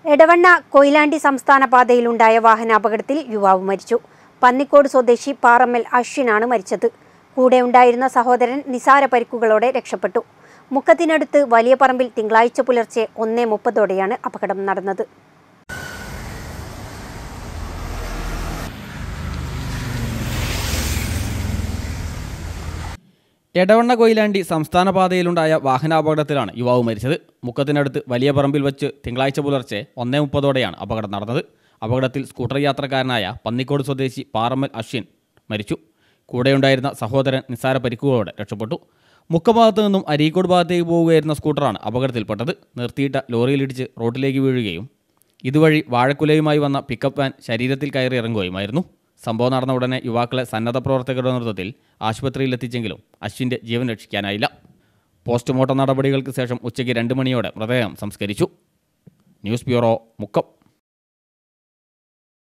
എടവണ്ണ കൊയിലാണ്ടി സംസ്ഥാന പാതയിലുണ്ടായ വാഹനാപകടത്തിൽ യുവാവ് മരിച്ചു പന്നിക്കോട് സ്വദേശി പാറമ്മൽ അശ്വിനാണ് മരിച്ചത് കൂടെ ഉണ്ടായിരുന്ന സഹോദരൻ നിസാര പരിക്കുകളോടെ രക്ഷപ്പെട്ടു മുക്കത്തിനടുത്ത് വലിയ പറമ്പിൽ തിങ്കളാഴ്ച പുലർച്ചെ ഒന്നേ മുപ്പതോടെയാണ് അപകടം നടന്നത് എടവണ്ണ കൊയിലാണ്ടി സംസ്ഥാന പാതയിലുണ്ടായ വാഹനാപകടത്തിലാണ് യുവാവ് മരിച്ചത് മുക്കത്തിനടുത്ത് വലിയ പറമ്പിൽ വെച്ച് തിങ്കളാഴ്ച പുലർച്ചെ ഒന്നേ മുപ്പതോടെയാണ് അപകടം നടന്നത് അപകടത്തിൽ സ്കൂട്ടർ യാത്രക്കാരനായ പന്നിക്കോട് സ്വദേശി പാറമ്മൽ അശ്വിൻ മരിച്ചു കൂടെയുണ്ടായിരുന്ന സഹോദരൻ നിസ്സാര പരിക്കുകളോടെ രക്ഷപ്പെട്ടു മുക്കഭാഗത്തു നിന്നും അരീക്കോട് ഭാഗത്തേക്ക് പോവുകയായിരുന്ന സ്കൂട്ടറാണ് അപകടത്തിൽപ്പെട്ടത് നിർത്തിയിട്ട ലോറിയിലിടിച്ച് റോഡിലേക്ക് വീഴുകയും ഇതുവഴി വാഴക്കുലയുമായി വന്ന പിക്കപ്പ് വാൻ ശരീരത്തിൽ കയറി ഇറങ്ങുകയുമായിരുന്നു സംഭവം നടന്ന ഉടനെ യുവാക്കളെ സന്നദ്ധ പ്രവർത്തകരുടെ നേതൃത്വത്തിൽ ആശുപത്രിയിൽ എത്തിച്ചെങ്കിലും അശ്വിൻ്റെ ജീവൻ രക്ഷിക്കാനായില്ല പോസ്റ്റ്മോർട്ടം നടപടികൾക്ക് ശേഷം ഉച്ചയ്ക്ക് രണ്ട് മണിയോടെ മൃതദേഹം സംസ്കരിച്ചു ന്യൂസ് ബ്യൂറോ മുക്കം